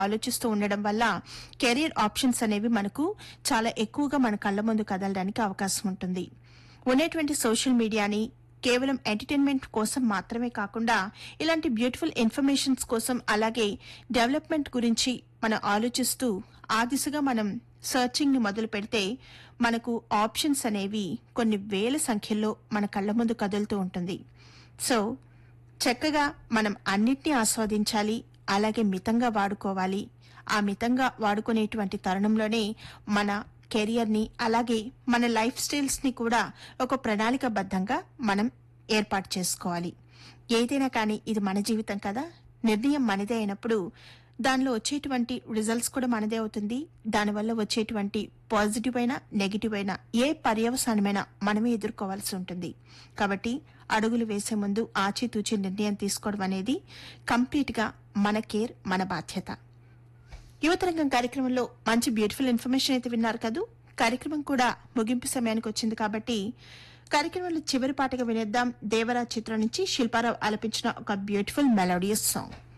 ఆలోచిస్తూ ఉండడం వల్ల కెరీర్ ఆప్షన్స్ అనేవి మనకు చాలా ఎక్కువగా మన కళ్ళ ముందు కదలడానికి అవకాశం ఉంటుంది ఉండేటువంటి సోషల్ మీడియాని కేవలం ఎంటర్టైన్మెంట్ కోసం మాత్రమే కాకుండా ఇలాంటి బ్యూటిఫుల్ ఇన్ఫర్మేషన్స్ కోసం అలాగే డెవలప్మెంట్ గురించి మనం ఆలోచిస్తూ ఆ దిశగా మనం సర్చింగ్ ని మొదలు పెడితే మనకు ఆప్షన్స్ అనేవి కొన్ని వేల సంఖ్యలో మన కళ్ళ ముందు కదులుతూ ఉంటుంది సో చక్కగా మనం అన్నిటినీ ఆస్వాదించాలి అలాగే మితంగా వాడుకోవాలి ఆ మితంగా వాడుకునేటువంటి తరుణంలోనే మన కెరియర్ ని అలాగే మన లైఫ్ స్టైల్స్ ని కూడా ఒక ప్రణాళికబద్ధంగా మనం ఏర్పాటు చేసుకోవాలి ఏదైనా కానీ ఇది మన జీవితం కదా నిర్ణయం మనదే అయినప్పుడు దానిలో వచ్చేటువంటి రిజల్ట్స్ కూడా మనదే అవుతుంది దానివల్ల వచ్చేటువంటి పాజిటివ్ అయినా నెగిటివ్ అయినా ఏ పర్యవసానమైనా మనమే ఎదుర్కోవాల్సి ఉంటుంది కాబట్టి అడుగులు వేసే ముందు ఆచితూచి నిర్ణయం తీసుకోవడం అనేది కంప్లీట్ గా మన కేర్ మన బాధ్యత యువతరంగం కార్యక్రమంలో మంచి బ్యూటిఫుల్ ఇన్ఫర్మేషన్ అయితే విన్నారు కదూ కార్యక్రమం కూడా ముగింపు సమయానికి వచ్చింది కాబట్టి కార్యక్రమంలో చివరి పాటగా వినేద్దాం దేవరా చిత్రం నుంచి శిల్పారావు ఆలపించిన ఒక బ్యూటిఫుల్ మెలోడియస్ సాంగ్